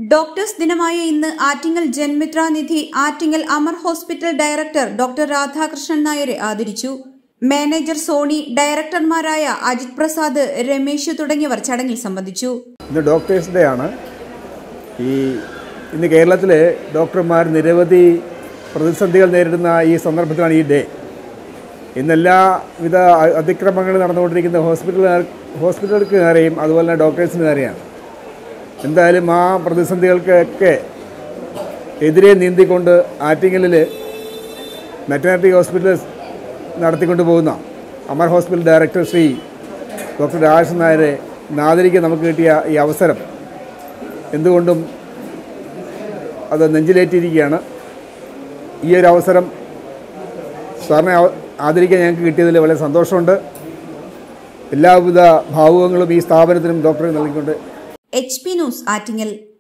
doctors ദിനമായ ഇന്ന് Attingal Janamitra Nidhi Attingal Amar hospital director doctor Radhakrishnan നായരെ ആദരിച്ചു മാനേജർ സോണി ഡയറക്ടർമാരായ അജിത് പ്രസാദ് രമേശ് തുടങ്ങിയവർ ചടങ്ങിൽ സംബന്ധിച്ചു ഇന്ന് ഡോക്ടേഴ്സ് ഡേ ആണ് ഈ ഇന്ന് കേരളത്തിലെ ഡോക്ടർമാർ നിരവധി പ്രതിസന്ധികൾ നേരിടുന്ന ഈ സന്ദർഭത്തിലാണ് ഈ ഡേ ഇന്ന് എല്ലാവിധ അ- അതിക്രമങ്ങൾ നടന്നുകൊണ്ടിരിക്കുന്ന ഹോസ്പിറ്റൽ ഹോസ്പിറ്റലുകൾക്ക് നേരെയും അതുപോലെ തന്നെ ഡോക്ടേഴ്സിന് നേരെയാണ് എന്തായാലും ആ പ്രതിസന്ധികൾക്കൊക്കെ എതിരെ നീന്തിക്കൊണ്ട് ആറ്റിങ്ങലിൽ മെറ്റർണിറ്റി ഹോസ്പിറ്റൽ നടത്തിക്കൊണ്ട് പോകുന്ന Amar hospital director Shri doctor Rajesh നായരെ നാദരിക്ക് നമുക്ക് കിട്ടിയ ഈ അവസരം എന്തുകൊണ്ടും അത് നെഞ്ചിലേറ്റിയിരിക്കുകയാണ് ഈ ഒരു അവസരം സാറിനെ അവ- ആദരിക്കാൻ ഞങ്ങൾക്ക് കിട്ടിയതിൽ വളരെ സന്തോഷമുണ്ട് എല്ലാവിധ ഭാവുകങ്ങളും ഈ സ്ഥാപനത്തിനും ഡോക്ടറെ നൽകിക്കൊണ്ട് എച്ച് പി ന്യൂസ് ആറ്റിങ്ങൽ